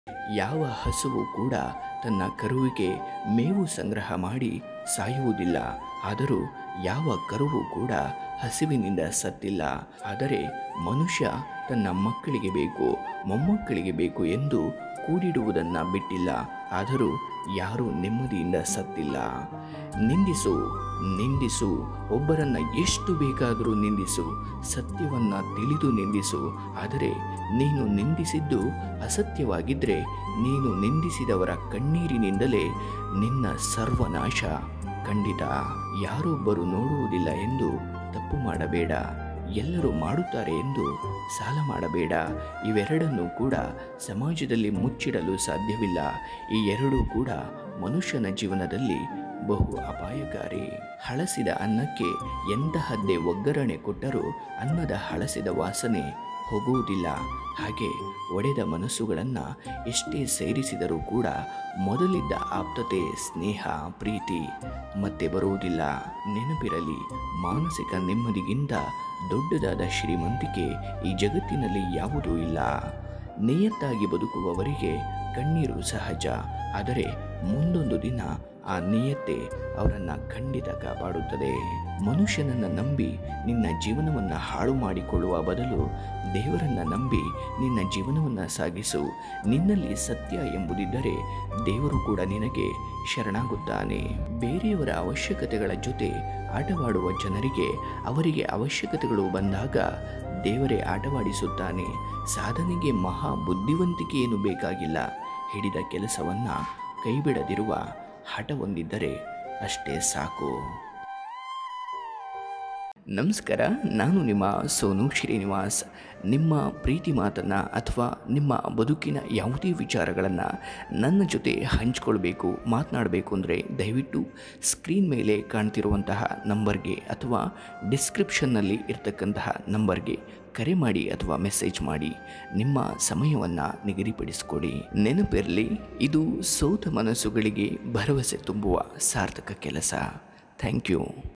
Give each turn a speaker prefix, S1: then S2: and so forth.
S1: ಯಾವ ಹಸುವು ಕೂಡ ತನ್ನ ಕರುವಿಗೆ ಮೇವು ಸಂಗ್ರಹ ಮಾಡಿ ಸಾಯುವುದಿಲ್ಲ ಆದರೂ ಯಾವ ಕರುವು ಕೂಡ ಹಸಿವಿನಿಂದ ಸತ್ತಿಲ್ಲ ಆದರೆ ಮನುಷ್ಯ ತನ್ನ ಮಕ್ಕಳಿಗೆ ಬೇಕು ಮೊಮ್ಮಕ್ಕಳಿಗೆ ಬೇಕು ಎಂದು ಕೂಡಿಡುವುದನ್ನು ಬಿಟ್ಟಿಲ್ಲ ಆದರೂ ಯಾರೂ ನೆಮ್ಮದಿಯಿಂದ ಸತ್ತಿಲ್ಲ ನಿಂದಿಸು ನಿಂದಿಸು ಒಬ್ಬರನ್ನ ಎಷ್ಟು ಬೇಕಾದರೂ ನಿಂದಿಸು ಸತ್ಯವನ್ನ ತಿಳಿದು ನಿಂದಿಸು ಆದರೆ ನೀನು ನಿಂದಿಸಿದ್ದು ಅಸತ್ಯವಾಗಿದ್ದರೆ ನೀನು ನಿಂದಿಸಿದವರ ಕಣ್ಣೀರಿನಿಂದಲೇ ನಿನ್ನ ಸರ್ವನಾಶ ಖಂಡಿತ ಯಾರೊಬ್ಬರು ನೋಡುವುದಿಲ್ಲ ಎಂದು ತಪ್ಪು ಮಾಡಬೇಡ ಎಲ್ಲರೂ ಮಾಡುತ್ತಾರೆ ಎಂದು ಸಾಲ ಮಾಡಬೇಡ ಇವೆರಡನ್ನೂ ಕೂಡ ಸಮಾಜದಲ್ಲಿ ಮುಚ್ಚಿಡಲು ಸಾಧ್ಯವಿಲ್ಲ ಈ ಎರಡೂ ಕೂಡ ಮನುಷ್ಯನ ಜೀವನದಲ್ಲಿ ಬಹು ಅಪಾಯಕಾರಿ ಹಳಸಿದ ಅನ್ನಕ್ಕೆ ಎಂತಹದ್ದೇ ಒಗ್ಗರಣೆ ಕೊಟ್ಟರೂ ಅನ್ನದ ಹಳಸಿದ ವಾಸನೆ ಹೋಗುವುದಿಲ್ಲ ಹಾಗೆ ಒಡೆದ ಮನಸ್ಸುಗಳನ್ನು ಎಷ್ಟೇ ಸೇರಿಸಿದರೂ ಕೂಡ ಮೊದಲಿದ್ದ ಆಪ್ತತೆ ಸ್ನೇಹ ಪ್ರೀತಿ ಮತ್ತೆ ಬರುವುದಿಲ್ಲ ನೆನಪಿರಲಿ ಮಾನಸಿಕ ನೆಮ್ಮದಿಗಿಂತ ದೊಡ್ಡದಾದ ಶ್ರೀಮಂತಿಕೆ ಈ ಜಗತ್ತಿನಲ್ಲಿ ಯಾವುದೂ ಇಲ್ಲ ನಿಯತ್ತಾಗಿ ಬದುಕುವವರಿಗೆ ಕಣ್ಣೀರು ಸಹಜ ಆದರೆ ಮುಂದೊಂದು ದಿನ ಆ ನಿಯತ್ತೆ ಅವರನ್ನು ಖಂಡಿತ ಕಾಪಾಡುತ್ತದೆ ಮನುಷ್ಯನನ್ನು ನಂಬಿ ನಿನ್ನ ಜೀವನವನ್ನು ಹಾಳು ಮಾಡಿಕೊಳ್ಳುವ ಬದಲು ದೇವರನ್ನು ನಂಬಿ ನಿನ್ನ ಜೀವನವನ್ನು ಸಾಗಿಸು ನಿನ್ನಲ್ಲಿ ಸತ್ಯ ಎಂಬುದಿದ್ದರೆ ದೇವರು ಕೂಡ ನಿನಗೆ ಶರಣಾಗುತ್ತಾನೆ ಬೇರೆಯವರ ಅವಶ್ಯಕತೆಗಳ ಜೊತೆ ಆಟವಾಡುವ ಜನರಿಗೆ ಅವರಿಗೆ ಅವಶ್ಯಕತೆಗಳು ಬಂದಾಗ ದೇವರೇ ಆಟವಾಡಿಸುತ್ತಾನೆ ಸಾಧನೆಗೆ ಮಹಾ ಬುದ್ಧಿವಂತಿಕೆಯೇನು ಬೇಕಾಗಿಲ್ಲ ಹಿಡಿದ ಕೆಲಸವನ್ನು ಕೈಬಿಡದಿರುವ ಹಠ ಹೊಂದಿದ್ದರೆ ಅಷ್ಟೇ ಸಾಕು ನಮಸ್ಕಾರ ನಾನು ನಿಮ್ಮ ಸೋನು ಶ್ರೀನಿವಾಸ್ ನಿಮ್ಮ ಪ್ರೀತಿ ಮಾತನ್ನು ಅಥವಾ ನಿಮ್ಮ ಬದುಕಿನ ಯಾವುದೇ ವಿಚಾರಗಳನ್ನು ನನ್ನ ಜೊತೆ ಹಂಚ್ಕೊಳ್ಬೇಕು ಮಾತನಾಡಬೇಕು ಅಂದರೆ ದಯವಿಟ್ಟು ಸ್ಕ್ರೀನ್ ಮೇಲೆ ಕಾಣ್ತಿರುವಂತಹ ನಂಬರ್ಗೆ ಅಥವಾ ಡಿಸ್ಕ್ರಿಪ್ಷನ್ನಲ್ಲಿ ಇರ್ತಕ್ಕಂತಹ ನಂಬರ್ಗೆ ಕರೆ ಮಾಡಿ ಅಥವಾ ಮೆಸೇಜ್ ಮಾಡಿ ನಿಮ್ಮ ಸಮಯವನ್ನು ನಿಗದಿಪಡಿಸಿಕೊಡಿ ನೆನಪಿರಲಿ ಇದು ಸೋತ ಮನಸ್ಸುಗಳಿಗೆ ಭರವಸೆ ತುಂಬುವ ಸಾರ್ಥಕ ಕೆಲಸ ಥ್ಯಾಂಕ್ ಯು